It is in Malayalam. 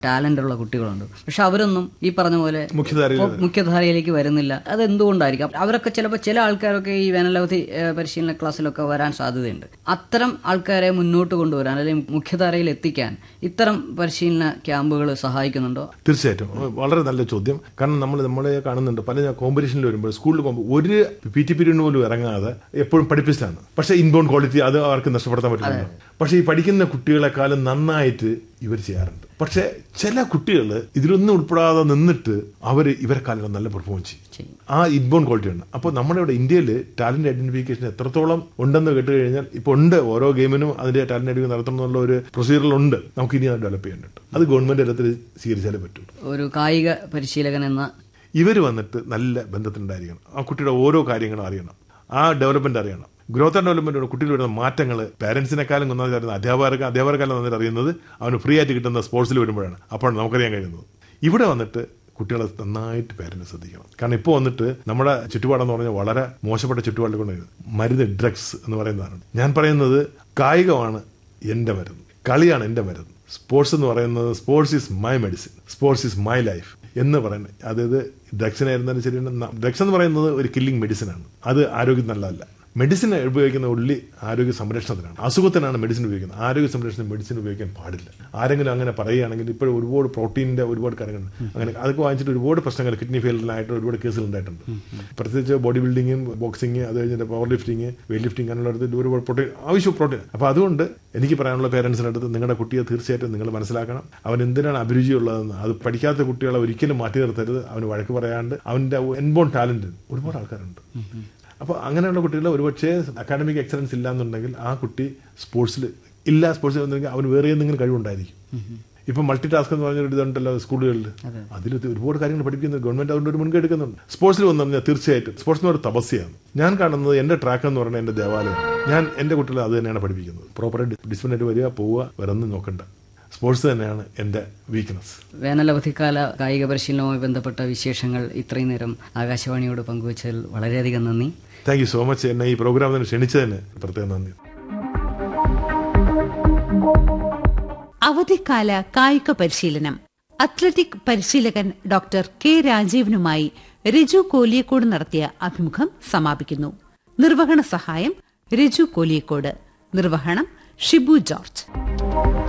ടാലന്റ് ഉള്ള കുട്ടികളുണ്ട് പക്ഷെ അവരൊന്നും ഈ പറഞ്ഞ പോലെ മുഖ്യധാരയിൽ ഇപ്പൊ മുഖ്യധാരയിലേക്ക് വരുന്നില്ല അത് എന്തുകൊണ്ടായിരിക്കും അവരൊക്കെ ചിലപ്പോൾ ചില ആൾക്കാരൊക്കെ ഈ വേനലവധി ഏഹ്, പരിശീലന ക്ലാസ്സിലൊക്കെ വരാൻ സാധ്യതയുണ്ട് അത്തരം ആൾക്കാരെ മുന്നോട്ട് കൊണ്ടുവരാൻ അല്ലെങ്കിൽ മുഖ്യധാരയിൽ എത്തിക്കാൻ ഇത്തരം പരിശീലന ക്യാമ്പുകൾ സഹായിക്കുന്നുണ്ടോ തീർച്ചയായിട്ടും വളരെ നല്ല ചോദ്യം കാരണം നമ്മൾ നമ്മളെ കാണുന്നുണ്ട് പല കോമ്പറ്റീഷനിൽ വരുമ്പോൾ സ്കൂളിൽ പോകുമ്പോൾ ഒരു പി ടി പീരീഡിന് പോലും ഇറങ്ങാതെ എപ്പോഴും പഠിപ്പിച്ചിട്ടാണ് പക്ഷേ ഇൻബോൺ ക്വാളിറ്റി അത് അവർക്ക് നഷ്ടപ്പെടുത്താൻ പറ്റില്ല പക്ഷേ ഈ പഠിക്കുന്ന കുട്ടികളെക്കാളും നന്നായിട്ട് ഇവർ ചെയ്യാറുണ്ട് പക്ഷേ ചില കുട്ടികൾ ഇതിലൊന്നും ഉൾപ്പെടാതെ നിന്നിട്ട് അവർ ഇവരെക്കാളും നല്ല പെർഫോമൻസ് ചെയ്യും ആ ഇൻബോൺ ക്വാളിറ്റി ഉണ്ട് അപ്പോൾ നമ്മുടെ ഇവിടെ ഇന്ത്യയിൽ ടാലന്റ് ഐഡന്റിഫിക്കേഷൻ എത്രത്തോളം ഉണ്ടെന്ന് കേട്ട് കഴിഞ്ഞാൽ ഇപ്പോൾ ഉണ്ട് ഓരോ ഗെയിമിനും അതിന്റെ ടാലന്റ് ഐഡന്റിഫിക്കേഷൻ നടത്തണം എന്നുള്ള ഒരു പ്രൊസീജിയറിലുണ്ട് നമുക്ക് ഇനി അത് ഡെവലപ്പ് ചെയ്യാനുണ്ട് അത് ഗവൺമെന്റ് തലത്തിൽ സ്വീകരിച്ചാലേ പറ്റൂ ഒരു കായിക പരിശീലകൻ എന്ന ഇവർ വന്നിട്ട് നല്ല ബന്ധത്തിലുണ്ടായിരിക്കണം ആ കുട്ടിയുടെ ഓരോ കാര്യങ്ങളും അറിയണം ആ ഡെവലപ്മെന്റ് അറിയണം ഗ്രോത്ത് ആൻഡ് ഡെവലപ്മെന്റ് കുട്ടിയിൽ വരുന്ന മാറ്റങ്ങൾ പാരന്റ്സിനെക്കാളും നന്നായി അറിയുന്നത് അധ്യാപകർക്ക് അധ്യാപകരെക്കാളും നന്നായി അറിയുന്നത് അവന് ഫ്രീ ആയിട്ട് കിട്ടുന്ന സ്പോർട്സിൽ വരുമ്പോഴാണ് അപ്പോഴാണ് നമുക്കറിയാൻ കഴിയുന്നത് ഇവിടെ വന്നിട്ട് കുട്ടികളെ നന്നായിട്ട് പേരന്റ് ശ്രദ്ധിക്കണം കാരണം ഇപ്പോൾ വന്നിട്ട് നമ്മുടെ ചുറ്റുപാടെന്ന് പറഞ്ഞാൽ വളരെ മോശപ്പെട്ട ചുറ്റുപാടിൽ കൊണ്ട് മരുന്ന് ഡ്രഗ്സ് എന്ന് പറയുന്നതാണ് ഞാൻ പറയുന്നത് കായികമാണ് എൻ്റെ മരുന്ന് കളിയാണ് എൻ്റെ മരുന്ന് സ്പോർട്സ് എന്ന് പറയുന്നത് sports is my medicine sports is my life എന്ന് പറയുന്നത് അതായത് ഡ്രഗ്സിനായിരുന്നാലും ശരി ഡ്രഗ്സ് എന്ന് പറയുന്നത് ഒരു കില്ലിംഗ് മെഡിസിനാണ് അത് ആരോഗ്യം നല്ലതല്ല മെഡിസിൻ ഉപയോഗിക്കുന്ന ഉള്ളി ആരോഗ്യ സംരക്ഷണത്തിനാണ് അസുഖത്തിനാണ് മെഡിസിൻ ഉപയോഗിക്കുന്നത് ആരോഗ്യ സംരക്ഷണത്തിന് മെഡിസിൻ ഉപയോഗിക്കാൻ പാടില്ല ആരെങ്കിലും അങ്ങനെ പറയുകയാണെങ്കിൽ ഇപ്പോൾ ഒരുപാട് പ്രോട്ടീനിന്റെ ഒരുപാട് കാര്യങ്ങളുണ്ട് അങ്ങനെ അതൊക്കെ വാങ്ങിച്ചിട്ട് ഒരുപാട് പ്രശ്നങ്ങൾ കിഡ്നി ഫെയിലിയറായിട്ട് ഒരുപാട് കേസുകൾ ഉണ്ടായിട്ടുണ്ട് പ്രത്യേകിച്ച് ബോഡി ബിൽഡിങ്ങും ബോക്സിങ് അത് കഴിഞ്ഞിട്ട് പവർ ലിഫ്റ്റിംഗ് വെയിറ്റ് ലിഫ്റ്റിംഗ് അങ്ങനെയുള്ള അടുത്ത് ഒരുപാട് പ്രോട്ടീൻ ആവശ്യം പ്രോട്ടീൻ അപ്പോൾ അതുകൊണ്ട് എനിക്ക് പറയാനുള്ള പേരൻസിൻ്റെ അടുത്ത് നിങ്ങളുടെ കുട്ടിയെ തീർച്ചയായിട്ടും നിങ്ങൾ മനസ്സിലാക്കണം അവൻ എന്തിനാണ് അഭിരുചിയുള്ളതെന്ന് അത് പഠിക്കാത്ത കുട്ടികളെ ഒരിക്കലും മാറ്റി നിർത്തരുത് അവന് വഴക്ക് പറയാണ്ട് അവൻ്റെ എൻബോൺ ടാലന്റ് ഒരുപാട് ആൾക്കാരുണ്ട് അപ്പോൾ അങ്ങനെയുള്ള കുട്ടികൾ ഒരുപക്ഷെ അക്കാഡമിക് എക്സലൻസ് ഇല്ല എന്നുണ്ടെങ്കിൽ ആ കുട്ടി സ്പോർട്സിൽ ഇല്ല സ്പോർട്സിൽ വന്നെങ്കിൽ അവന് വേറെ എന്തെങ്കിലും കഴിവുണ്ടായിരിക്കും ഇപ്പൊ മൾട്ടി ടാസ്ക് എന്ന് പറഞ്ഞൊരു ഇതുണ്ടല്ലോ സ്കൂളുകളിൽ അതിൽ ഒരുപാട് കാര്യങ്ങൾ പഠിക്കുന്നത് ഗവൺമെന്റ് അതുകൊണ്ട് ഒരു മുൻകൈ എടുക്കുന്നുണ്ട് സ്പോർട്സിൽ വന്നു പറഞ്ഞാൽ തീർച്ചയായിട്ടും സ്പോർട്സ് എന്ന് ഒരു തപസ്യാണ് ഞാൻ കാണുന്നത് എന്റെ ട്രാക്ക് എന്ന് പറയുന്നത് എന്റെ ദേവാലയം ഞാൻ എന്റെ കുട്ടികളെ അത് തന്നെയാണ് പഠിപ്പിക്കുന്നത് പ്രോപ്പറായിട്ട് ഡിസിപ്ലിനായിട്ട് വരിക പോവുക വരന്ന് നോക്കണ്ട സ്പോർട്സ് തന്നെയാണ് എന്റെ വീക്ക്നെസ് വേനലവധിക്കാല കായിക പരിശീലനവുമായി ബന്ധപ്പെട്ട വിശേഷങ്ങൾ ഇത്രയും നേരം ആകാശവാണിയോട് പങ്കുവച്ചതിൽ വളരെയധികം നന്ദി താങ്ക് യു സോ മച്ച് എന്നെ ഈ പ്രോഗ്രാമിന് ക്ഷണിച്ചതിന് പ്രത്യേകം നന്ദി അവധിക്കാല കായിക പരിശീലനം അത്ലറ്റിക് പരിശീലകൻ ഡോക്ടർ കെ രാജീവനുമായി രജു കോലിയക്കോട് നടത്തിയ അഭിമുഖം സമാപിക്കുന്നു നിർവഹണ സഹായം രജു കോലിയക്കോട് നിർവഹണം ഷിബു ജോർജ്